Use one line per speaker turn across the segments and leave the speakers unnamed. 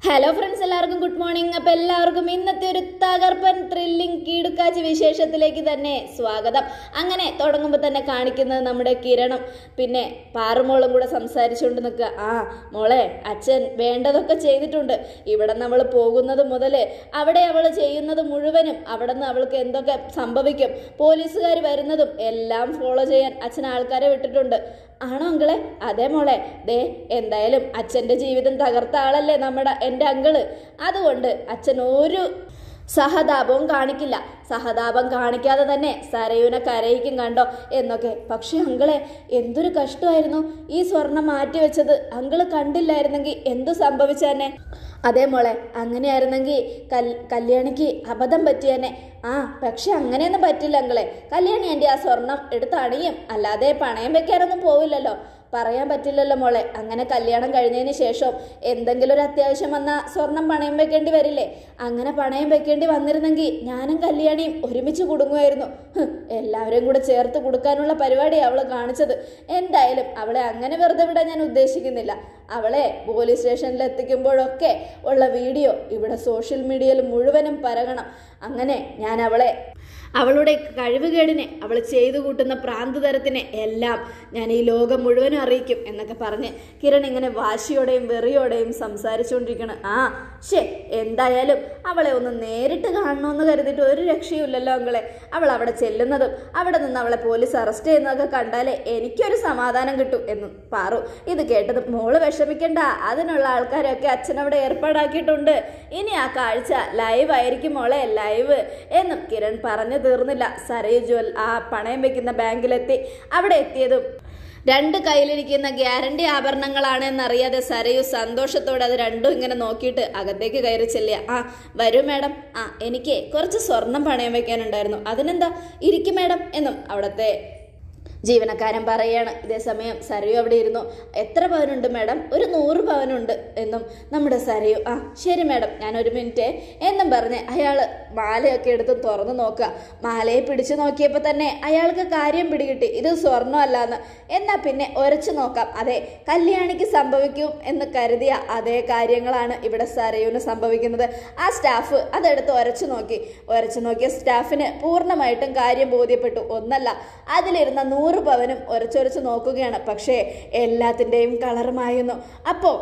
Hello friends എല്ലാവർക്കും good morning അപ്പോൾ എല്ലാവർക്കും ഇന്നത്തെ ഒരു തകർപ്പൻ ത്രില്ലിംഗ് കീടുക്കാച്ചി വിശേഷത്തിലേക്ക് തന്നെ സ്വാഗതം അങ്ങനെ തുടങ്ങുമ്പോൾ തന്നെ കാണിക്കുന്നത് നമ്മുടെ കിരണം പിന്നെ പാറുമോളും കൂടെ സംസാരിച്ചുകൊണ്ട് നിൽക്കുക ആ മോളെ അച്ഛൻ വേണ്ടതൊക്കെ ചെയ്തിട്ടുണ്ട് ഇവിടെ നമ്മൾ പോകുന്നത് മുതൽ അവിടെ അവൾ ചെയ്യുന്നത് മുഴുവനും അവിടെ നിന്ന് അവൾക്ക് എന്തൊക്കെ സംഭവിക്കും പോലീസുകാർ വരുന്നതും എല്ലാം ഫോളോ ചെയ്യാൻ അച്ഛൻ ആൾക്കാരെ വിട്ടിട്ടുണ്ട് ആണോ അങ്കിളെ അതെ മോളെ ദേ എന്തായാലും അച്ഛൻ്റെ ജീവിതം തകർത്ത ആളല്ലേ നമ്മുടെ എൻ്റെ അങ്കിള് അതുകൊണ്ട് അച്ഛൻ ഒരു സഹതാപവും കാണിക്കില്ല സഹതാപം കാണിക്കാതെ തന്നെ സരയുനെ കരയിക്കും കണ്ടോ എന്നൊക്കെ പക്ഷെ അങ്കിളെ എന്തൊരു കഷ്ടമായിരുന്നു ഈ സ്വർണം മാറ്റിവെച്ചത് അങ്കിള് കണ്ടില്ലായിരുന്നെങ്കിൽ എന്തു സംഭവിച്ചെന്നെ അതേ മോളെ അങ്ങനെയായിരുന്നെങ്കിൽ കൽ കല്യാണിക്ക് അബദ്ധം പറ്റിയെന്നെ ആ പക്ഷെ അങ്ങനെയൊന്നും പറ്റില്ല അങ്കിളെ കല്യാണി എൻ്റെ ആ സ്വർണം എടുത്ത് അണിയും അല്ലാതെ പണയം വെക്കാനൊന്നും പോവില്ലല്ലോ പറയാൻ പറ്റില്ലല്ലോ മോളെ അങ്ങനെ കല്യാണം കഴിഞ്ഞതിന് ശേഷം എന്തെങ്കിലും ഒരു അത്യാവശ്യം വന്നാൽ സ്വർണം പണയം വെക്കേണ്ടി വരില്ലേ അങ്ങനെ പണയം വെക്കേണ്ടി വന്നിരുന്നെങ്കിൽ ഞാനും കല്യാണിയും ഒരുമിച്ച് കുടുങ്ങുമായിരുന്നു ഹ്, എല്ലാവരെയും കൂടെ ചേർത്ത് കൊടുക്കാനുള്ള പരിപാടിയാണ് അവൾ കാണിച്ചത് എന്തായാലും അവളെ അങ്ങനെ വെറുതെ വിടാൻ ഞാൻ ഉദ്ദേശിക്കുന്നില്ല അവളെ പോലീസ് സ്റ്റേഷനിൽ എത്തിക്കുമ്പോഴൊക്കെ ഉള്ള വീഡിയോ ഇവിടെ സോഷ്യൽ മീഡിയയിൽ മുഴുവനും പരകണം അങ്ങനെ ഞാൻ അവളെ അവളുടെ കഴിവുകേടിനെ അവൾ ചെയ്തു കൂട്ടുന്ന പ്രാന്തതരത്തിനെ എല്ലാം ഞാൻ ഈ ലോകം മുഴുവനും അറിയിക്കും എന്നൊക്കെ പറഞ്ഞ് കിരൺ ഇങ്ങനെ വാശിയോടെയും വെറിയോടെയും സംസാരിച്ചുകൊണ്ടിരിക്കണം ആ ശേ എന്തായാലും അവളെ ഒന്ന് നേരിട്ട് കാണണമെന്ന് കരുതിയിട്ട് ഒരു രക്ഷയുമില്ലല്ലോ അങ്ങളെ അവൾ അവിടെ ചെല്ലുന്നതും അവിടെ നിന്ന് അവളെ പോലീസ് അറസ്റ്റ് ചെയ്യുന്നതൊക്കെ കണ്ടാലേ എനിക്കൊരു സമാധാനം കിട്ടും എന്ന് പാറു ഇത് കേട്ടത് മോള് വിഷമിക്കണ്ട അതിനുള്ള ആൾക്കാരൊക്കെ അച്ഛനവിടെ ഏർപ്പാടാക്കിയിട്ടുണ്ട് ഇനി ആ കാഴ്ച ലൈവ് ആയിരിക്കും മോളെ ലൈവ് എന്നും കിരൺ പറഞ്ഞു തീർന്നില്ല സരയു ജ്വൽ ആ പണയം വെക്കുന്ന ബാങ്കിലെത്തി അവിടെ എത്തിയതും രണ്ട് കയ്യിലിരിക്കുന്ന ഗ്യാരണ്ടി ആഭരണങ്ങളാണ് എന്നറിയാതെ സരയു സന്തോഷത്തോടെ അത് രണ്ടും ഇങ്ങനെ നോക്കിയിട്ട് അകത്തേക്ക് കയറി ചെല്ലുക ആ വരൂ മാഡം ആ എനിക്ക് കുറച്ച് സ്വർണം പണയം വെക്കാനുണ്ടായിരുന്നു അതിനെന്താ ഇരിക്കും മാഡം എന്നും അവിടുത്തെ ജീവനക്കാരൻ പറയാണ് ഇതേസമയം സരയു അവിടെ ഇരുന്നു എത്ര പവനുണ്ട് മാഡം ഒരു നൂറ് പവനുണ്ട് എന്നും നമ്മുടെ സരയു ആ ശരി മാഡം ഞാൻ ഒരു മിനിറ്റ് എന്നും പറഞ്ഞ് അയാൾ മാലയൊക്കെ എടുത്ത് തുറന്നു നോക്കുക മാലയെ പിടിച്ചു നോക്കിയപ്പോൾ തന്നെ അയാൾക്ക് കാര്യം പിടികിട്ടി ഇത് സ്വർണ്ണമല്ലാന്ന് എന്നാൽ പിന്നെ ഉരച്ചു നോക്കാം അതെ കല്യാണിക്ക് സംഭവിക്കും എന്ന് കരുതിയ അതേ കാര്യങ്ങളാണ് ഇവിടെ സരയുവിന് സംഭവിക്കുന്നത് ആ സ്റ്റാഫ് അതെടുത്ത് ഉരച്ചു നോക്കി ഉരച്ചു നോക്കിയ സ്റ്റാഫിന് പൂർണ്ണമായിട്ടും കാര്യം ബോധ്യപ്പെട്ടു ഒന്നല്ല അതിലിരുന്ന നൂറ് പവനും ഉരച്ചൊരച്ച് നോക്കുകയാണ് പക്ഷേ എല്ലാത്തിൻ്റെയും കളറുമായിരുന്നു അപ്പോൾ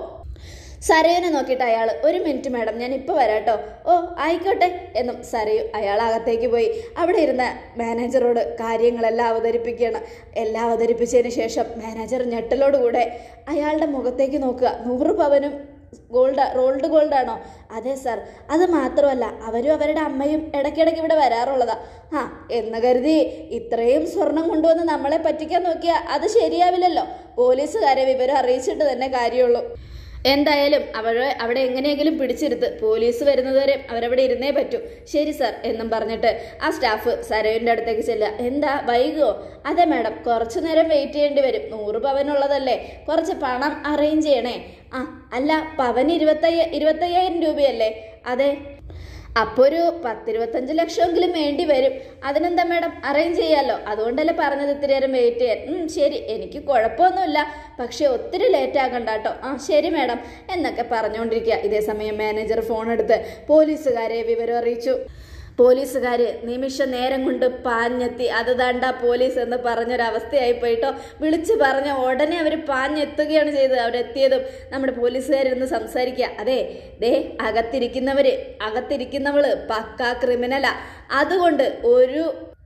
സരയുനെ നോക്കിയിട്ട് അയാൾ ഒരു മിനിറ്റ് മാഡം ഞാൻ ഇപ്പോൾ വരാട്ടോ ഓ ആയിക്കോട്ടെ എന്നും സരയു അയാൾ അകത്തേക്ക് പോയി അവിടെ ഇരുന്ന മാനേജറോട് കാര്യങ്ങളെല്ലാം അവതരിപ്പിക്കുകയാണ് എല്ലാം അവതരിപ്പിച്ചതിന് ശേഷം മാനേജർ ഞെട്ടലോടുകൂടെ അയാളുടെ മുഖത്തേക്ക് നോക്കുക നൂറ് പവനും ഗോൾഡ് റോൾഡ് ഗോൾഡ് ആണോ അതെ സാർ അത് മാത്രമല്ല അവരും അവരുടെ അമ്മയും ഇടയ്ക്കിടയ്ക്ക് ഇവിടെ വരാറുള്ളതാ ആ എന്ന് കരുതി ഇത്രയും സ്വർണം കൊണ്ടുവന്ന് നമ്മളെ പറ്റിക്കാൻ നോക്കിയാൽ അത് ശരിയാവില്ലല്ലോ പോലീസുകാരെ വിവരം അറിയിച്ചിട്ട് തന്നെ കാര്യമുള്ളൂ എന്തായാലും അവരെ അവിടെ എങ്ങനെയെങ്കിലും പിടിച്ചിരുത്ത് പോലീസ് വരുന്നതുവരെ അവരവിടെ ഇരുന്നേ പറ്റൂ ശരി സാർ എന്നും പറഞ്ഞിട്ട് ആ സ്റ്റാഫ് സരവിൻ്റെ അടുത്തേക്ക് ചെല്ലുക എന്താ വൈകുമോ അതെ മാഡം കുറച്ചു നേരം വെയിറ്റ് ചെയ്യേണ്ടി വരും നൂറ് പവനുള്ളതല്ലേ കുറച്ച് പണം അറേഞ്ച് ചെയ്യണേ ആ അല്ല പവൻ ഇരുപത്തയ്യ ഇരുപത്തയ്യായിരം രൂപയല്ലേ അതെ അപ്പോൾ ഒരു പത്തിരുപത്തഞ്ച് ലക്ഷമെങ്കിലും വേണ്ടി വരും അതിനെന്താ മാഡം അറേഞ്ച് ചെയ്യാമല്ലോ അതുകൊണ്ടല്ലേ പറഞ്ഞത് ഇത്തിരി നേരം വെയിറ്റ് ചെയ്യാൻ ഉം, ശരി എനിക്ക് കുഴപ്പമൊന്നുമില്ല പക്ഷേ ഒത്തിരി ലേറ്റ് ആകണ്ട കേട്ടോ ആ ശരി മാഡം എന്നൊക്കെ പറഞ്ഞുകൊണ്ടിരിക്കുക ഇതേ സമയം മാനേജർ ഫോൺ എടുത്ത് പോലീസുകാരെ വിവരം അറിയിച്ചു പോലീസുകാർ നിമിഷ നേരം കൊണ്ട് പാഞ്ഞെത്തി അത് ദണ്ട പോലീസ് എന്ന് പറഞ്ഞൊരവസ്ഥയായി പോയിട്ടോ വിളിച്ചു പറഞ്ഞ ഉടനെ അവർ പാഞ്ഞെത്തുകയാണ് ചെയ്തത് അവരെത്തിയതും നമ്മുടെ പോലീസുകാരിരുന്ന് സംസാരിക്കുക അതെ ദേ അകത്തിരിക്കുന്നവര് അകത്തിരിക്കുന്നവള് പക്കാ ക്രിമിനലാ അതുകൊണ്ട് ഒരു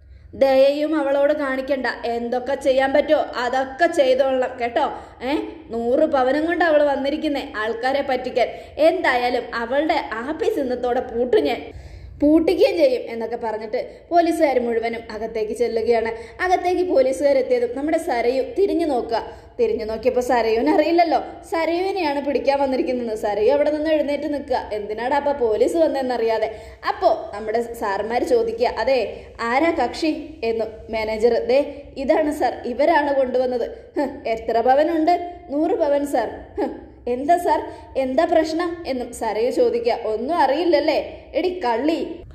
ദയയും അവളോട് കാണിക്കണ്ട എന്തൊക്കെ ചെയ്യാൻ പറ്റുമോ അതൊക്കെ ചെയ്തോളണം കേട്ടോ ഏ നൂറ് പവനം കൊണ്ട് അവൾ വന്നിരിക്കുന്നേ ആൾക്കാരെ പറ്റിക്കാൻ എന്തായാലും അവളുടെ ആഫീസ് ഇന്നത്തോടെ പൂട്ടു ഞാൻ പൂട്ടിക്കുകയും ചെയ്യും എന്നൊക്കെ പറഞ്ഞിട്ട് പോലീസുകാർ മുഴുവനും അകത്തേക്ക് ചെല്ലുകയാണ് അകത്തേക്ക് പോലീസുകാർ എത്തിയതും നമ്മുടെ സരയു തിരിഞ്ഞു നോക്കുക തിരിഞ്ഞു നോക്കിയപ്പോൾ സരയുവിന് അറിയില്ലല്ലോ സരയുവിനെയാണ് പിടിക്കാൻ വന്നിരിക്കുന്നത് സരയു അവിടെ നിന്ന് എഴുന്നേറ്റ് നിൽക്കുക എന്തിനാടാ അപ്പോൾ പോലീസ് വന്നതെന്നറിയാതെ അപ്പോൾ നമ്മുടെ സാർമാർ ചോദിക്കുക അതെ ആരാ കക്ഷി എന്നു മാനേജർ ദേ ഇതാണ് സാർ ഇവരാണ് കൊണ്ടുവന്നത് "ഹ്, എത്ര പവനുണ്ട് നൂറ് പവൻ സാർ "ഹ്, എന്താ സാർ എന്താ പ്രശ്നം എന്നും സരയു ചോദിക്കുക ഒന്നും അറിയില്ലല്ലേ എടി കള്ളി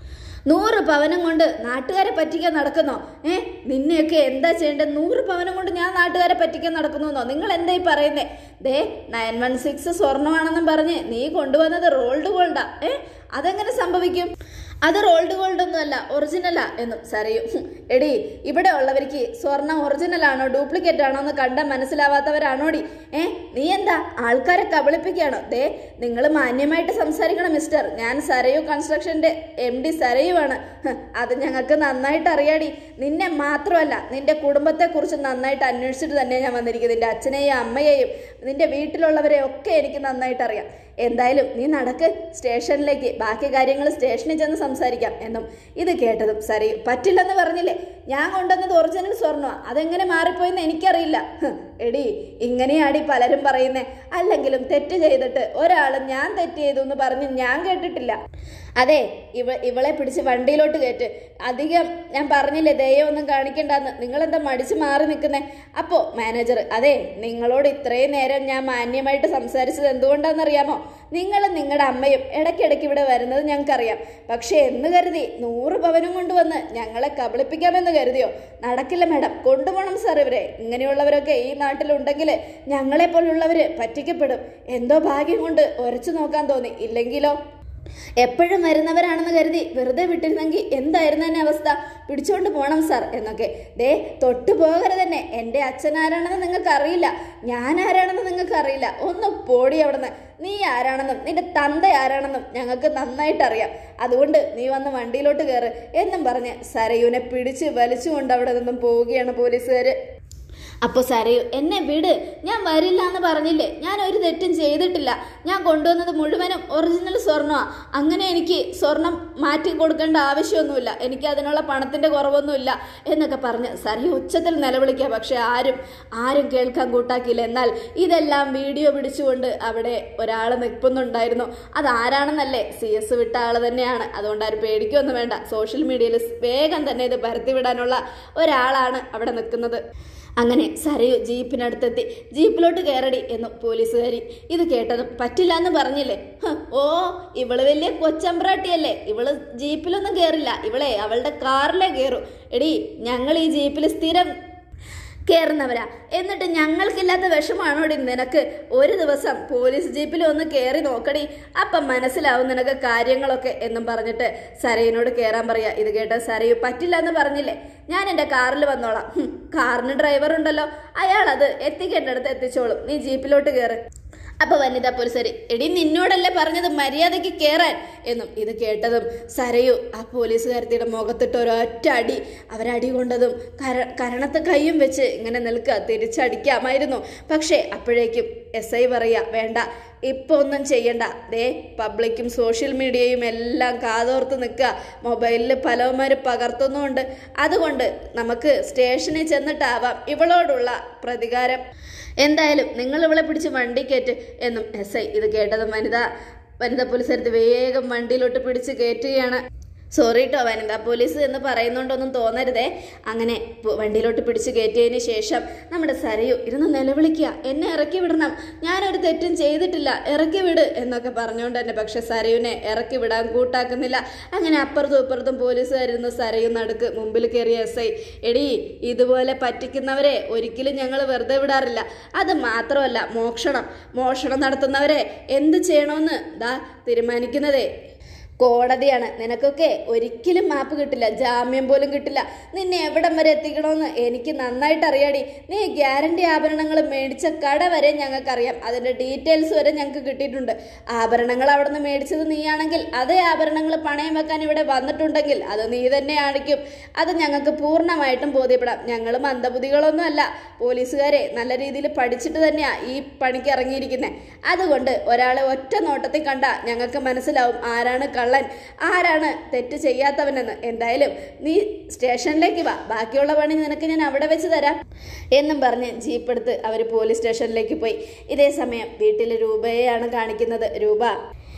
നൂറ് പവനം കൊണ്ട് നാട്ടുകാരെ പറ്റിക്കാൻ നടക്കുന്നോ ഏ നിന്നെയൊക്കെ എന്താ ചെയ്യേണ്ടത് നൂറ് പവനം കൊണ്ട് ഞാൻ നാട്ടുകാരെ പറ്റിക്കാൻ നടക്കുന്നോ നിങ്ങൾ എന്തായി പറയുന്നേ ദേ നയൻ വൺ സിക്സ് സ്വർണ്ണമാണെന്നും പറഞ്ഞ് നീ കൊണ്ടുവന്നത് റോൾഡ് ഗോൾഡാ ഏ അതെങ്ങനെ സംഭവിക്കും അത് റോൾഡ് ഗോൾഡ് ഒന്നും അല്ല ഒറിജിനലാ എന്നും സറിയും ഹും, എടി ഇവിടെ ഉള്ളവർക്ക് സ്വർണം ഒറിജിനൽ ആണോ ഡ്യൂപ്ലിക്കേറ്റ് ആണോ എന്ന് കണ്ടാൽ മനസ്സിലാവാത്തവരാണോടി ഏ നീ എന്താ ആൾക്കാരെ കബളിപ്പിക്കുകയാണോ ദേ നിങ്ങൾ മാന്യമായിട്ട് സംസാരിക്കണം മിസ്റ്റർ ഞാൻ സരയു കൺസ്ട്രക്ഷന്റെ എം ഡി സരയുവാണ് ഹ്, അത് ഞങ്ങൾക്ക് നന്നായിട്ട് അറിയാടി നിന്നെ മാത്രമല്ല നിന്റെ കുടുംബത്തെ കുറിച്ച് നന്നായിട്ട് അന്വേഷിച്ചിട്ട് തന്നെ ഞാൻ വന്നിരിക്കുന്നത് നിന്റെ അച്ഛനെയും അമ്മയെയും നിന്റെ വീട്ടിലുള്ളവരെ ഒക്കെ എനിക്ക് നന്നായിട്ട് അറിയാം എന്തായാലും നീ നടക്ക് സ്റ്റേഷനിലേക്ക് ബാക്കി കാര്യങ്ങൾ സ്റ്റേഷനിൽ ചെന്ന് സംസാരിക്കാം എന്നും ഇത് കേട്ടതും സരി പറ്റില്ലെന്ന് പറഞ്ഞില്ലേ ഞാൻ കൊണ്ടുവന്നത് ഒറിജിനൽ സ്വർണ്ണമാണ് അതെങ്ങനെ മാറിപ്പോയെന്ന് എനിക്കറിയില്ല ഹ്, എടി ഇങ്ങനെയാടി പലരും പറയുന്നേ അല്ലെങ്കിലും തെറ്റ് ചെയ്തിട്ട് ഒരാളും ഞാൻ തെറ്റ് ചെയ്തു എന്ന് പറഞ്ഞ് ഞാൻ കേട്ടിട്ടില്ല അതെ ഇവ ഇവളെ പിടിച്ച് വണ്ടിയിലോട്ട് കയറ്റ് അധികം ഞാൻ പറഞ്ഞില്ലേ ദയൊന്നും കാണിക്കണ്ടെന്ന് നിങ്ങളെന്താ മടിച്ച് മാറി നിൽക്കുന്നേ അപ്പോൾ മാനേജർ അതെ നിങ്ങളോട് ഇത്രയും നേരം ഞാൻ മാന്യമായിട്ട് സംസാരിച്ചത് എന്തുകൊണ്ടാണെന്നറിയാമോ നിങ്ങളും നിങ്ങളുടെ അമ്മയും ഇടയ്ക്കിടയ്ക്ക് ഇവിടെ വരുന്നത് ഞങ്ങൾക്കറിയാം പക്ഷേ എന്ന് കരുതി നൂറ് പവനും കൊണ്ടുവന്ന് ഞങ്ങളെ കബളിപ്പിക്കാമെന്ന് കരുതിയോ നടക്കില്ല മാഡം കൊണ്ടുപോകണം സാർ ഇവരെ ഇങ്ങനെയുള്ളവരൊക്കെ ഈ നാട്ടിലുണ്ടെങ്കിൽ ഞങ്ങളെ പോലുള്ളവർ പറ്റിക്കപ്പെടും എന്തോ ഭാഗ്യം കൊണ്ട് ഉരച്ചു നോക്കാൻ തോന്നി ഇല്ലെങ്കിലോ എപ്പോഴും വരുന്നവരാണെന്ന് കരുതി വെറുതെ വിട്ടിരുന്നെങ്കിൽ എന്തായിരുന്നു തന്നെ അവസ്ഥ പിടിച്ചോണ്ട് പോണം സാർ എന്നൊക്കെ ദേ തൊട്ടു പോകരുത് തന്നെ എൻ്റെ അച്ഛൻ ആരാണെന്ന് നിങ്ങൾക്ക് അറിയില്ല ഞാൻ ആരാണെന്ന് നിങ്ങൾക്ക് അറിയില്ല ഒന്ന് പോടി അവിടുന്ന് നീ ആരാണെന്നും നിന്റെ തന്ത ആരാണെന്നും ഞങ്ങൾക്ക് നന്നായിട്ട് അറിയാം അതുകൊണ്ട് നീ വന്ന് വണ്ടിയിലോട്ട് കയറ് എന്നും പറഞ്ഞ് സരയുനെ പിടിച്ച് വലിച്ചുകൊണ്ട് അവിടെ നിന്നും പോവുകയാണ് പോലീസുകാർ അപ്പോൾ സരയു എന്നെ വിട് ഞാൻ വരില്ല എന്ന് പറഞ്ഞില്ലേ ഞാൻ ഒരു തെറ്റും ചെയ്തിട്ടില്ല ഞാൻ കൊണ്ടുവന്നത് മുഴുവനും ഒറിജിനൽ സ്വർണ്ണമാണ് അങ്ങനെ എനിക്ക് സ്വർണം മാറ്റി കൊടുക്കേണ്ട ആവശ്യമൊന്നുമില്ല എനിക്ക് അതിനുള്ള പണത്തിൻ്റെ കുറവൊന്നുമില്ല എന്നൊക്കെ പറഞ്ഞ് സരയു ഉച്ചത്തിൽ നിലവിളിക്കുക പക്ഷെ ആരും ആരും കേൾക്കാൻ കൂട്ടാക്കിയില്ല എന്നാൽ ഇതെല്ലാം വീഡിയോ പിടിച്ചുകൊണ്ട് അവിടെ ഒരാൾ നിൽക്കുന്നുണ്ടായിരുന്നു അതാരാണെന്നല്ലേ സി എസ് വിട്ട ആൾ തന്നെയാണ് അതുകൊണ്ട് ആരും പേടിക്കൊന്നും വേണ്ട സോഷ്യൽ മീഡിയയിൽ വേഗം തന്നെ ഇത് പരത്തിവിടാനുള്ള ഒരാളാണ് അവിടെ നിൽക്കുന്നത് അങ്ങനെ സരയു ജീപ്പിനടുത്തെത്തി ജീപ്പിലോട്ട് കയറടി എന്നു പോലീസുകാരി ഇത് കേട്ടതും പറ്റില്ല എന്ന് പറഞ്ഞില്ലേ ഹ്, ഓ ഇവള് വലിയ കൊച്ചമ്പ്രാട്ടിയല്ലേ ഇവള് ജീപ്പിലൊന്നും കയറില്ല ഇവളെ അവളുടെ കാറിലേ കയറൂ എടി ഞങ്ങൾ ഈ ജീപ്പിൽ സ്ഥിരം കയറുന്നവരാ എന്നിട്ട് ഞങ്ങൾക്കില്ലാത്ത വിഷമാണോടി നിനക്ക് ഒരു ദിവസം പോലീസ് ജീപ്പിൽ ഒന്ന് കയറി നോക്കടി അപ്പം മനസ്സിലാവും നിനക്ക് കാര്യങ്ങളൊക്കെ എന്നും പറഞ്ഞിട്ട് സരയിനോട് കയറാൻ പറയാ ഇത് കേട്ട സരയു പറ്റില്ല എന്ന് പറഞ്ഞില്ലേ ഞാൻ എൻ്റെ കാറിൽ വന്നോളാം ഹും, കാറിന് ഡ്രൈവർ ഉണ്ടല്ലോ അയാൾ അത് എത്തിക്കേണ്ടടുത്ത് എത്തിച്ചോളും നീ ജീപ്പിലോട്ട് കയറ് അപ്പൊ വനിതാ പോലീസുകാരി എടി നിന്നോടല്ലേ പറഞ്ഞത് മര്യാദയ്ക്ക് കയറാൻ എന്നും ഇത് കേട്ടതും സരയു ആ പോലീസുകാരത്തിയുടെ മുഖത്തിട്ട് ഒരൊറ്റ അടി അവരടി കൊണ്ടതും കര കരണത്ത് കൈയും വെച്ച് ഇങ്ങനെ നിൽക്കുക തിരിച്ചടിക്കാമായിരുന്നു പക്ഷേ അപ്പോഴേക്കും എസ് ഐ പറയാ വേണ്ട ഇപ്പൊ ഒന്നും ചെയ്യണ്ട ദേ പബ്ലിക്കും സോഷ്യൽ മീഡിയയും എല്ലാം കാതോർത്ത് നിൽക്കുക മൊബൈലിൽ പലവന്മാർ പകർത്തുന്നുമുണ്ട് അതുകൊണ്ട് നമുക്ക് സ്റ്റേഷനിൽ ചെന്നിട്ടാവാം ഇവളോടുള്ള പ്രതികാരം എന്തായാലും നിങ്ങൾ ഇവളെ പിടിച്ച് വണ്ടി കയറ്റ് എന്നും എസ് ഐ ഇത് കേട്ടതും വനിത വനിതാ പോലീസുകാരത്ത് വേഗം വണ്ടിയിലോട്ട് പിടിച്ച് കയറ്റുകയാണ് സോറി കേട്ടോ വനിതാ പോലീസ് എന്ന് പറയുന്നോണ്ടൊന്നും തോന്നരുതേ അങ്ങനെ പു- വണ്ടിയിലോട്ട് പിടിച്ച് കയറ്റിയതിന് ശേഷം നമ്മുടെ സരയു ഇരുന്ന് നിലവിളിക്കുക എന്നെ ഇറക്കി വിടണം ഞാനൊരു തെറ്റും ചെയ്തിട്ടില്ല ഇറക്കി വിട് എന്നൊക്കെ പറഞ്ഞുകൊണ്ട് തന്നെ പക്ഷെ സരയുവിനെ ഇറക്കി വിടാൻ കൂട്ടാക്കുന്നില്ല അങ്ങനെ അപ്പുറത്തും ഇപ്പുറത്തും പോലീസുകാരിരുന്ന് സരയു നടുക്ക് മുമ്പിൽ കയറിയ എസ് ഐ എടി ഇതുപോലെ പറ്റിക്കുന്നവരെ ഒരിക്കലും ഞങ്ങൾ വെറുതെ വിടാറില്ല അത് മാത്രമല്ല മോഷണം മോഷണം നടത്തുന്നവരെ എന്ത് ചെയ്യണമെന്ന് ദാ തീരുമാനിക്കുന്നതേ കോടതിയാണ് നിനക്കൊക്കെ ഒരിക്കലും മാപ്പ് കിട്ടില്ല ജാമ്യം പോലും കിട്ടില്ല നിന്നെ എവിടം വരെ എത്തിക്കണമെന്ന് എനിക്ക് നന്നായിട്ട് അറിയാടി നീ ഗ്യാരണ്ടി ആഭരണങ്ങൾ മേടിച്ച കട വരെ ഞങ്ങൾക്കറിയാം അതിൻ്റെ ഡീറ്റെയിൽസ് വരെ ഞങ്ങൾക്ക് കിട്ടിയിട്ടുണ്ട് ആഭരണങ്ങൾ അവിടെ നിന്ന് മേടിച്ചത് നീയാണെങ്കിൽ അതേ ആഭരണങ്ങൾ പണയം വെക്കാൻ ഇവിടെ വന്നിട്ടുണ്ടെങ്കിൽ അത് നീ തന്നെ ആണിക്കും അത് ഞങ്ങൾക്ക് പൂർണ്ണമായിട്ടും ബോധ്യപ്പെടാം ഞങ്ങൾ മന്ദബുദ്ധികളൊന്നും അല്ല പോലീസുകാരെ നല്ല രീതിയിൽ പഠിച്ചിട്ട് തന്നെയാണ് ഈ പണിക്ക് ഇറങ്ങിയിരിക്കുന്നത് അതുകൊണ്ട് ഒരാളെ ഒറ്റ നോട്ടത്തിൽ കണ്ട ഞങ്ങൾക്ക് മനസ്സിലാവും ആരാണ് കള്ളൻ ആരാണ് തെറ്റ് ചെയ്യാത്തവനെന്ന് എന്തായാലും നീ സ്റ്റേഷനിലേക്ക് വാ ബാക്കിയുള്ള പണി നിനക്ക് ഞാൻ അവിടെ വെച്ച് തരാം എന്നും പറഞ്ഞ് ജീപ്പ് എടുത്ത് അവർ പോലീസ് സ്റ്റേഷനിലേക്ക് പോയി ഇതേ സമയം വീട്ടിൽ രൂപയെയാണ് കാണിക്കുന്നത് രൂപ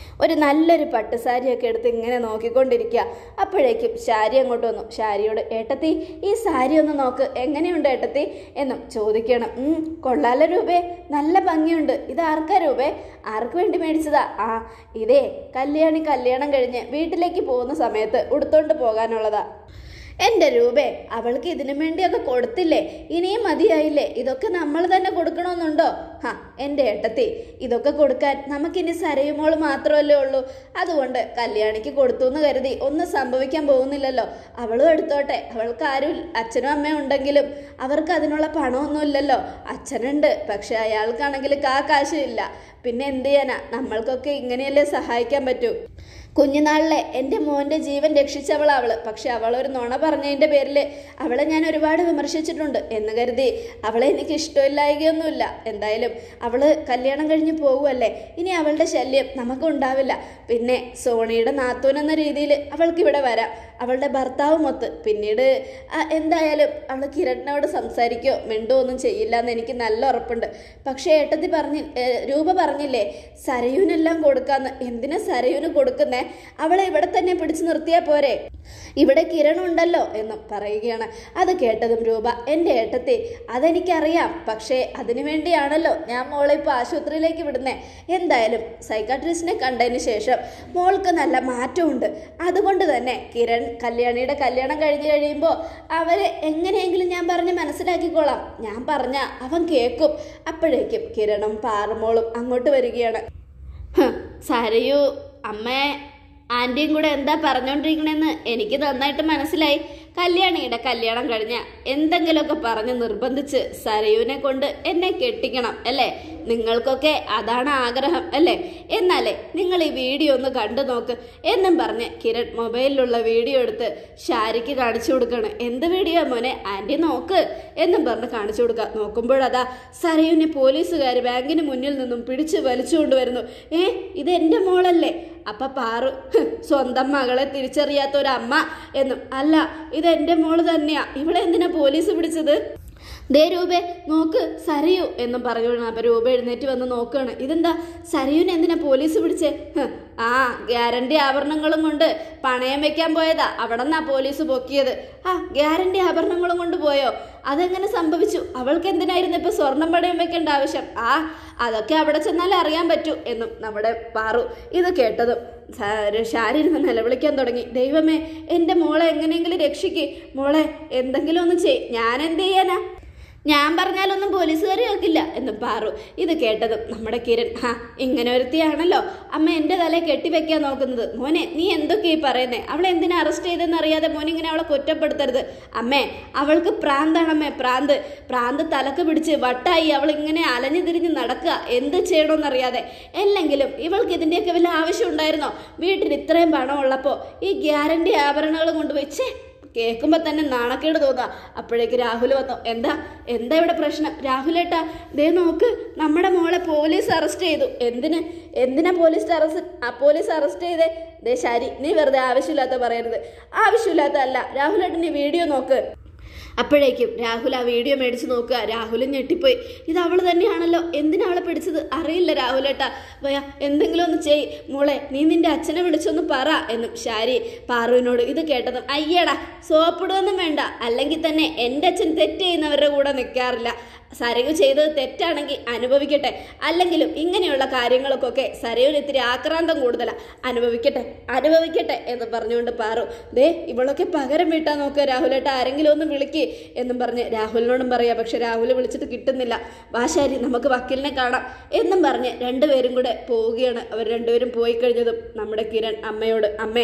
ഒരു നല്ലൊരു പട്ടുസാരിയൊക്കെ എടുത്ത് ഇങ്ങനെ നോക്കിക്കൊണ്ടിരിക്കുക അപ്പോഴേക്കും ശാരി അങ്ങോട്ട് വന്നു ശാരിയോട് ഏട്ടത്തി ഈ സാരി ഒന്ന് നോക്ക് എങ്ങനെയുണ്ട് ഏട്ടത്തി എന്നും ചോദിക്കണം "ഉം, കൊള്ളാലോ രൂപേ നല്ല ഭംഗിയുണ്ട് ഇത് ആർക്കാ രൂപേ ആർക്ക് വേണ്ടി മേടിച്ചതാ ആ ഇതേ കല്യാണി കല്യാണം കഴിഞ്ഞ് വീട്ടിലേക്ക് പോകുന്ന സമയത്ത് ഉടുത്തോണ്ട് പോകാനുള്ളതാ എൻ്റെ രൂപേ അവൾക്ക് ഇതിനു വേണ്ടിയൊക്കെ കൊടുത്തില്ലേ ഇനിയും മതിയായില്ലേ ഇതൊക്കെ നമ്മൾ തന്നെ കൊടുക്കണമെന്നുണ്ടോ ഹാ എൻ്റെ ഏട്ടത്തി ഇതൊക്കെ കൊടുക്കാൻ നമുക്കിനി സരയുമോൾ മാത്രമല്ലേ ഉള്ളൂ അതുകൊണ്ട് കല്യാണിക്ക് കൊടുത്തു എന്ന് കരുതി ഒന്നും സംഭവിക്കാൻ പോകുന്നില്ലല്ലോ അവളും എടുത്തോട്ടെ അവൾക്ക് ആരും ഇല്ല. അച്ഛനും അമ്മയും ഉണ്ടെങ്കിലും അവർക്ക് അതിനുള്ള പണമൊന്നുമില്ലല്ലോ അച്ഛനുണ്ട് പക്ഷെ അയാൾക്കാണെങ്കിൽ കാ കാശില്ല പിന്നെ എന്ത് ചെയ്യാനാ നമ്മൾക്കൊക്കെ ഇങ്ങനെയല്ലേ സഹായിക്കാൻ പറ്റൂ കുഞ്ഞുനാളിലെ എൻ്റെ മോൻ്റെ ജീവൻ രക്ഷിച്ചവളാ അവള് പക്ഷെ അവളൊരു നുണ പറഞ്ഞതിൻ്റെ പേരിൽ അവളെ ഞാൻ ഒരുപാട് വിമർശിച്ചിട്ടുണ്ട് എന്ന് കരുതി അവളെ എനിക്ക് ഇഷ്ടമില്ലായകയൊന്നുമില്ല എന്തായാലും അവള് കല്യാണം കഴിഞ്ഞ് പോകുമല്ലേ ഇനി അവളുടെ ശല്യം നമുക്ക് ഉണ്ടാവില്ല പിന്നെ സോണിയുടെ നാത്തൂൻ എന്ന രീതിയിൽ അവൾക്ക് ഇവിടെ വരാം അവളുടെ ഭർത്താവുമൊത്ത് പിന്നീട് ആ, എന്തായാലും അവൾ കിരണിനോട് സംസാരിക്കോ മിണ്ടോ ഒന്നും ചെയ്യില്ല എന്ന് എനിക്ക് നല്ല ഉറപ്പുണ്ട് പക്ഷേ ഏട്ടത്തി പറഞ്ഞി ഏ, രൂപ പറഞ്ഞില്ലേ സരയൂനെല്ലാം കൊടുക്കാന്ന് എന്തിനാ സരയൂന് കൊടുക്കുന്നേ അവളെ ഇവിടെ തന്നെ പിടിച്ചു നിർത്തിയാൽ പോരെ ഇവിടെ കിരണുണ്ടല്ലോ എന്നും പറയുകയാണ് അത് കേട്ടതും രൂപ എൻ്റെ ഏട്ടത്തി അതെനിക്കറിയാം പക്ഷേ അതിനു വേണ്ടിയാണല്ലോ ഞാൻ മോളെ ഇപ്പോൾ ആശുപത്രിയിലേക്ക് വിടുന്നേ എന്തായാലും സൈക്കാട്രിസ്റ്റിനെ കണ്ടതിന് ശേഷം മോൾക്ക് നല്ല മാറ്റമുണ്ട് അതുകൊണ്ട് തന്നെ കിരൺ കല്യാണിയുടെ കല്യാണം കഴിഞ്ഞ് കഴിയുമ്പോൾ അവരെ എങ്ങനെയെങ്കിലും ഞാൻ പറഞ്ഞ് മനസ്സിലാക്കിക്കോളാം ഞാൻ പറഞ്ഞ അവൻ കേൾക്കും അപ്പോഴേക്കും കിരണും പാറുമോളും അങ്ങോട്ട് വരികയാണ് ഹ്, സരയു അമ്മേ ആൻറ്റിയും കൂടെ എന്താ പറഞ്ഞുകൊണ്ടിരിക്കണെന്ന് എനിക്ക് നന്നായിട്ട് മനസ്സിലായി കല്യാണിയുടെ കല്യാണം കഴിഞ്ഞ എന്തെങ്കിലുമൊക്കെ പറഞ്ഞ് നിർബന്ധിച്ച് സരയുവിനെ കൊണ്ട് എന്നെ കെട്ടിക്കണം അല്ലേ നിങ്ങൾക്കൊക്കെ അതാണ് ആഗ്രഹം അല്ലേ എന്നാലേ നിങ്ങൾ ഈ വീഡിയോ ഒന്ന് കണ്ടു നോക്ക് എന്നും പറഞ്ഞ് കിരൺ മൊബൈലിലുള്ള വീഡിയോ എടുത്ത് ഷാരിക്ക് കാണിച്ചു കൊടുക്കണം എന്ത് വീഡിയോ മോനെ ആൻറ്റി നോക്ക് എന്നും പറഞ്ഞ് കാണിച്ചു കൊടുക്കുക നോക്കുമ്പോഴതാ സരയുവിനെ പോലീസുകാർ ബാങ്കിന് മുന്നിൽ നിന്നും പിടിച്ച് വലിച്ചുകൊണ്ട് വരുന്നു ഏ ഇത് എൻ്റെ മോളല്ലേ അപ്പൊ പാറു "ഹ്, സ്വന്തം മകളെ തിരിച്ചറിയാത്ത ഒരു അമ്മ എന്നും അല്ല ഇത് എൻ്റെ മോള് തന്നെയാ ഇവളെ എന്തിനാ പോലീസ് പിടിച്ചത് ദേ രൂപേ നോക്ക് സരയു എന്നും പറഞ്ഞു അപ്പൊ രൂപ എഴുന്നേറ്റ് വന്ന് നോക്കുകയാണ് ഇതെന്താ സരയുനെ എന്തിനാ പോലീസ് പിടിച്ചേ ഹ്, ആ ഗ്യാരണ്ടി ആഭരണങ്ങളും കൊണ്ട് പണയം വെക്കാൻ പോയതാ അവിടെ നിന്നാ പോലീസ് പൊക്കിയത് ആ ഗ്യാരണ്ടി ആഭരണങ്ങളും കൊണ്ട് പോയോ അതെങ്ങനെ സംഭവിച്ചു അവൾക്ക് എന്തിനായിരുന്നു ഇപ്പൊ സ്വർണം പണയം വെക്കേണ്ട ആവശ്യം ആ അതൊക്കെ അവിടെ ചെന്നാൽ അറിയാൻ പറ്റൂ എന്നും നമ്മുടെ പാറു ഇത് കേട്ടതും സാ- ഷാരി ഇരുന്ന് നിലവിളിക്കാൻ തുടങ്ങി ദൈവമേ എൻ്റെ മോളെ എങ്ങനെയെങ്കിലും രക്ഷിക്ക് മോളെ എന്തെങ്കിലും ഒന്ന് ചെയ് ഞാൻ എന്ത് ചെയ്യാനാ ഞാൻ പറഞ്ഞാലൊന്നും പോലീസുകാർ കേൾക്കില്ല എന്ന് പാറു ഇത് കേട്ടതും നമ്മുടെ കിരൺ ഹാ ഇങ്ങനെ ഒരുത്തിയാണല്ലോ അമ്മ എൻ്റെ തലയെ കെട്ടിവെക്കാൻ നോക്കുന്നത് മോനെ നീ എന്തൊക്കെയാ ഈ പറയുന്നേ അവളെ എന്തിനാ അറസ്റ്റ് ചെയ്തെന്ന് അറിയാതെ മോൻ ഇങ്ങനെ അവളെ കുറ്റപ്പെടുത്തരുത് അമ്മേ അവൾക്ക് പ്രാന്താണമ്മേ പ്രാന്ത് പ്രാന്ത് തലക്ക് പിടിച്ച് വട്ടായി അവൾ ഇങ്ങനെ അലഞ്ഞു തിരിഞ്ഞ് നടക്കുക എന്ത് ചെയ്യണമെന്നറിയാതെ അല്ലെങ്കിലും ഇവൾക്ക് ഇതിൻ്റെയൊക്കെ വല്ല ആവശ്യം ഉണ്ടായിരുന്നോ വീട്ടിൽ ഇത്രയും പണം ഉള്ളപ്പോൾ ഈ ഗ്യാരണ്ടി ആഭരണങ്ങൾ കൊണ്ടുപോയി ഛേ കേൾക്കുമ്പോൾ തന്നെ നാണക്കേട് തോന്നുക അപ്പോഴേക്ക് രാഹുൽ വന്നു എന്താ എന്താ ഇവിടെ പ്രശ്നം രാഹുലേട്ടാ ദേ നോക്ക് നമ്മുടെ മോളെ പോലീസ് അറസ്റ്റ് ചെയ്തു എന്തിന് എന്തിനാ പോലീസ് അറസ്റ്റ് ആ പോലീസ് അറസ്റ്റ് ചെയ്തേ ദേ ശരി നീ വെറുതെ ആവശ്യമില്ലാത്ത പറയരുത് ആവശ്യമില്ലാത്ത അല്ല രാഹുലേട്ടൻ നീ വീഡിയോ നോക്ക് അപ്പോഴേക്കും രാഹുൽ ആ വീഡിയോ മേടിച്ച് നോക്കുക രാഹുലും ഞെട്ടിപ്പോയി ഇത് അവൾ തന്നെയാണല്ലോ എന്തിനാ അവളെ പിടിച്ചത് അറിയില്ല രാഹുലേട്ടാ വയ എന്തെങ്കിലും ഒന്ന് ചെയ് മോളെ നീ നിന്റെ അച്ഛനെ വിളിച്ചൊന്ന് പറ എന്നും ശാരി പാറുവിനോട് ഇത് കേട്ടതും അയ്യടാ സോപ്പിടുവൊന്നും വേണ്ട അല്ലെങ്കിൽ തന്നെ എൻ്റെ അച്ഛൻ തെറ്റ് ചെയ്യുന്നവരുടെ കൂടെ നിൽക്കാറില്ല സരയു ചെയ്തത് തെറ്റാണെങ്കിൽ അനുഭവിക്കട്ടെ അല്ലെങ്കിലും ഇങ്ങനെയുള്ള കാര്യങ്ങൾക്കൊക്കെ സരയുന് ഇത്തിരി ആക്രാന്തം കൂടുതലാണ് അനുഭവിക്കട്ടെ അനുഭവിക്കട്ടെ എന്ന് പറഞ്ഞുകൊണ്ട് പാറു ദേ ഇവളൊക്കെ പകരം വീട്ടാൻ നോക്കുക രാഹുലേട്ട ആരെങ്കിലും ഒന്ന് വിളിക്ക് എന്നും പറഞ്ഞ് രാഹുലിനോടും പറയാം പക്ഷെ രാഹുൽ വിളിച്ചിട്ട് കിട്ടുന്നില്ല വാശാരി നമുക്ക് വക്കീലിനെ കാണാം എന്നും പറഞ്ഞ് രണ്ടുപേരും കൂടെ പോവുകയാണ് അവർ രണ്ടുപേരും പോയി കഴിഞ്ഞതും നമ്മുടെ കിരൺ അമ്മയോട് അമ്മേ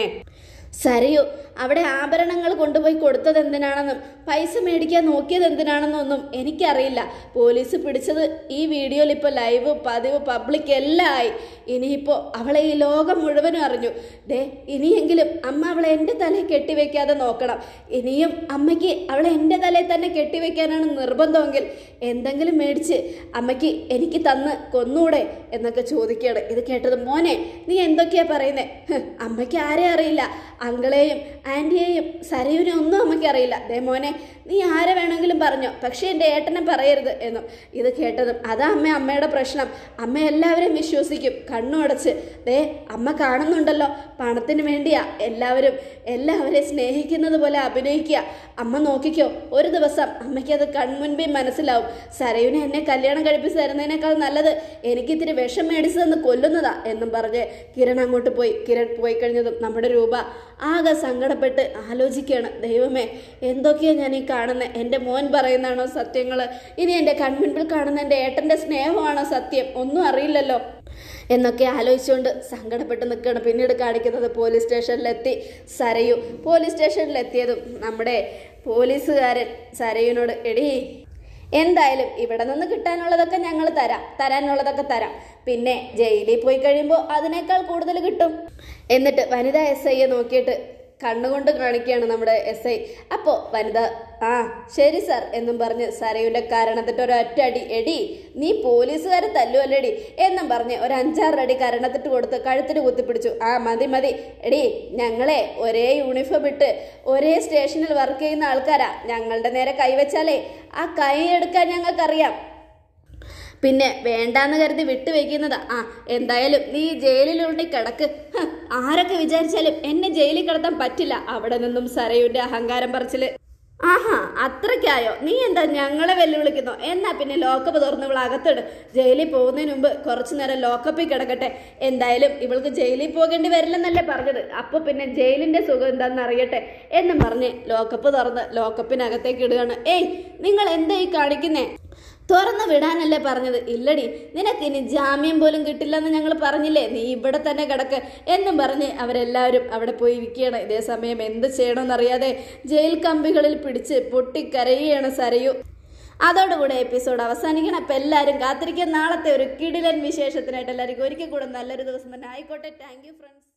സരയു അവിടെ ആഭരണങ്ങൾ കൊണ്ടുപോയി കൊടുത്തത് എന്തിനാണെന്നും പൈസ മേടിക്കാൻ നോക്കിയത് എന്തിനാണെന്നൊന്നും എനിക്കറിയില്ല പോലീസ് പിടിച്ചത് ഈ വീഡിയോയിൽ ഇപ്പോൾ ലൈവ് പതിവ് പബ്ലിക് എല്ലാം ആയി ഇനിയിപ്പോൾ അവളെ ഈ ലോകം മുഴുവനും അറിഞ്ഞു ദേ ഇനിയെങ്കിലും അമ്മ അവളെ എൻ്റെ തലയിൽ കെട്ടിവെക്കാതെ നോക്കണം ഇനിയും അമ്മയ്ക്ക് അവളെ എൻ്റെ തലയിൽ തന്നെ കെട്ടിവെക്കാനാണ് നിർബന്ധമെങ്കിൽ എന്തെങ്കിലും മേടിച്ച് അമ്മയ്ക്ക് എനിക്ക് തന്ന് കൊന്നൂടെ എന്നൊക്കെ ചോദിക്കുകയാണ് ഇത് കേട്ടത് മോനെ നീ എന്തൊക്കെയാ പറയുന്നേ ഹ്, അമ്മയ്ക്ക് ആരെ അറിയില്ല അങ്കിളെയും ആൻറ്റിയെയും സരയുനെയും ഒന്നും അമ്മയ്ക്ക് അറിയില്ല ദേ മോനെ നീ ആരെ വേണമെങ്കിലും പറഞ്ഞോ പക്ഷേ എൻ്റെ ഏട്ടനെ പറയരുത് എന്നും ഇത് കേട്ടതും അതാ അമ്മ അമ്മയുടെ പ്രശ്നം അമ്മ എല്ലാവരെയും വിശ്വസിക്കും കണ്ണു അടച്ച് ദേ അമ്മ കാണുന്നുണ്ടല്ലോ പണത്തിന് വേണ്ടിയാ എല്ലാവരും എല്ലാവരെയും സ്നേഹിക്കുന്നത് പോലെ അഭിനയിക്കുക അമ്മ നോക്കിക്കോ ഒരു ദിവസം അമ്മയ്ക്ക് അത് കൺമുൻപിൽ മനസ്സിലാവും സരയുനെ എന്നെ കല്യാണം കഴിപ്പിച്ച് തരുന്നതിനേക്കാൾ നല്ലത് എനിക്ക് ഇത്തിരി വിഷം മേടിച്ചു തന്ന് കൊല്ലുന്നതാ എന്നും പറഞ്ഞ് കിരൺ അങ്ങോട്ട് പോയി കിരൺ പോയി കഴിഞ്ഞതും നമ്മുടെ രൂപ ആകെ സങ്കടപ്പെട്ട് ആലോചിക്കുകയാണ് ദൈവമേ എന്തൊക്കെയാണ് ഞാൻ ഈ കാണുന്നത് എൻ്റെ മോൻ പറയുന്നതാണോ സത്യങ്ങൾ ഇനി എൻ്റെ കൺമുൻപിൽ കാണുന്ന എൻ്റെ ഏട്ടൻ്റെ സ്നേഹമാണോ സത്യം ഒന്നും അറിയില്ലല്ലോ എന്നൊക്കെ ആലോചിച്ചുകൊണ്ട് സങ്കടപ്പെട്ട് നിൽക്കുകയാണ് പിന്നീട് കാണിക്കുന്നത് പോലീസ് സ്റ്റേഷനിലെത്തി സരയു പോലീസ് സ്റ്റേഷനിലെത്തിയതും നമ്മുടെ പോലീസുകാരൻ സരയുനോട് എടീ എന്തായാലും ഇവിടെ നിന്ന് കിട്ടാനുള്ളതൊക്കെ ഞങ്ങൾ തരാം തരാനുള്ളതൊക്കെ തരാം പിന്നെ ജയിലിൽ പോയി കഴിയുമ്പോൾ അതിനേക്കാൾ കൂടുതൽ കിട്ടും എന്നിട്ട് വനിതാ എസ് ഐയെ നോക്കിയിട്ട് കണ്ണുകൊണ്ട് കാണിക്കുകയാണ് നമ്മുടെ എസ് ഐ അപ്പോൾ വനിത ആ ശരി സാർ എന്നും പറഞ്ഞ് സരയുടെ കരണത്തിട്ട് ഒരൊറ്റ അടി എടി നീ പോലീസുകാരെ തല്ലുവല്ലേടി എന്നും പറഞ്ഞ് ഒരു അഞ്ചാറ് അടി കരണത്തിട്ട് കൊടുത്ത് കഴുത്തിന് കുത്തിപ്പിടിച്ചു ആ മതി മതി എടി ഞങ്ങളെ ഒരേ യൂണിഫോം ഇട്ട് ഒരേ സ്റ്റേഷനിൽ വർക്ക് ചെയ്യുന്ന ആൾക്കാരാ ഞങ്ങളുടെ നേരെ കൈവച്ചാലേ ആ കൈ എടുക്കാൻ ഞങ്ങൾക്കറിയാം പിന്നെ വേണ്ടാന്ന് കരുതി വിട്ടുവെക്കുന്നതാ ആ എന്തായാലും നീ ജയിലിലുണ്ടി കിടക്ക് ഹ്, ആരൊക്കെ വിചാരിച്ചാലും എന്നെ ജയിലിൽ കിടത്താൻ പറ്റില്ല അവിടെ നിന്നും സരയുടെ അഹങ്കാരം പറച്ചില് ആഹാ അത്രയ്ക്കായോ നീ എന്താ ഞങ്ങളെ വെല്ലുവിളിക്കുന്നോ എന്നാ പിന്നെ ലോക്കപ്പ് തുറന്ന് ഇവൾ അകത്തിട് ജയിലിൽ പോകുന്നതിന് മുമ്പ് കുറച്ചു നേരം ലോക്കപ്പിൽ കിടക്കട്ടെ എന്തായാലും ഇവൾക്ക് ജയിലിൽ പോകേണ്ടി വരില്ലെന്നല്ലേ പറഞ്ഞത് അപ്പൊ പിന്നെ ജയിലിന്റെ സുഖം എന്താണെന്ന് അറിയട്ടെ എന്നും പറഞ്ഞ് ലോക്കപ്പ് തുറന്ന് ലോക്കപ്പിനകത്തേക്ക് ഇടുകയാണ് ഏയ് നിങ്ങൾ എന്താ ഈ കാണിക്കുന്നേ തുറന്നു വിടാനല്ലേ പറഞ്ഞത് ഇല്ലടി നിനക്ക് ഇനി ജാമ്യം പോലും കിട്ടില്ലെന്ന് ഞങ്ങൾ പറഞ്ഞില്ലേ നീ ഇവിടെ തന്നെ കിടക്ക് എന്നും പറഞ്ഞ് അവരെല്ലാവരും അവിടെ പോയി ഇരിക്കുകയാണ് ഇതേ സമയം എന്ത് ചെയ്യണമെന്നറിയാതെ ജയിൽ കമ്പികളിൽ പിടിച്ച് പൊട്ടിക്കരയുകയാണ് സരയു അതോടുകൂടെ എപ്പിസോഡ് അവസാനിക്കണം അപ്പം എല്ലാവരും കാത്തിരിക്കുന്ന നാളത്തെ ഒരു കിടിലൻ വിശേഷത്തിനായിട്ട് എല്ലാവർക്കും ഒരിക്കൽ കൂടെ നല്ലൊരു ദിവസം തന്നെ ആയിക്കോട്ടെ താങ്ക് യു ഫ്രണ്ട്സ്